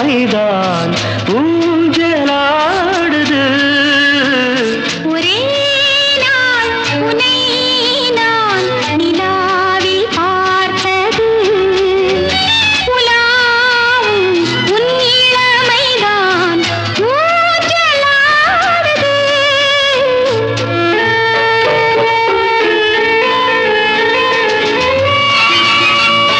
ஆசைதான் ஊஞ்சலாடுது ஒரே நாள் உனை நான் நிலாவில் பார்த்தது உலாவும் உன் இளமைதான் ஊஞ்சலாடுது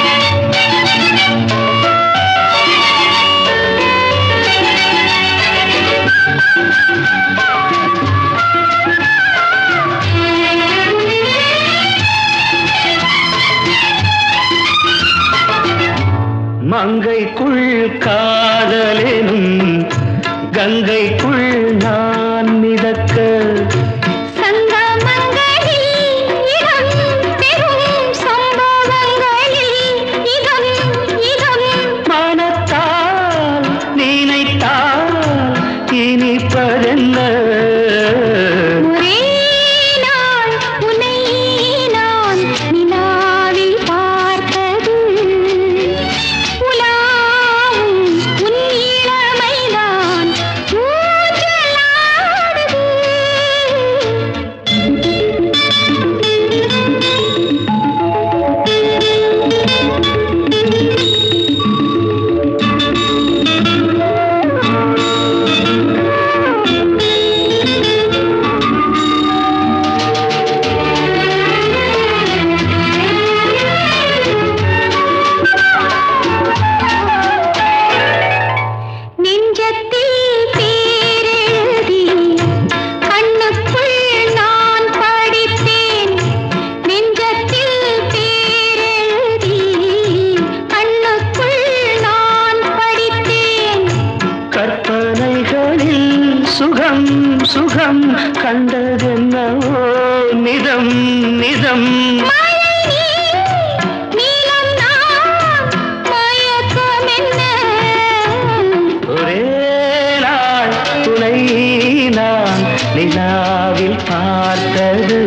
மங்கைக்குள் காதலெனும் கங்கைக்குள் நான் மிதக்க சங்கமங்களில் இடம் பெறும் சம்பவங்களில் இதம் இதம் மனத்தால் நினைத்தால் இனிப்பதென்ன ஒரே நாள் உன்னை நான் நிலாவில் பார்த்தது உலாவும் உன் இளமைதான் நெஞ்சத்தில் பேரெழுதி கண்ணுக்குள் நான் படித்தேன் நெஞ்சத்தில் பேரெழுதி கண்ணுக்குள் நான் படித்தேன் கற்பனைகளில் சுகம் சுகம் கண்டதென்னவோ நிதம் நிதம் மழை நீர், நீலம் நான், மயக்கம் என்ன? ஒரே நாள் துணை நான் நிலாவில் பார்த்தது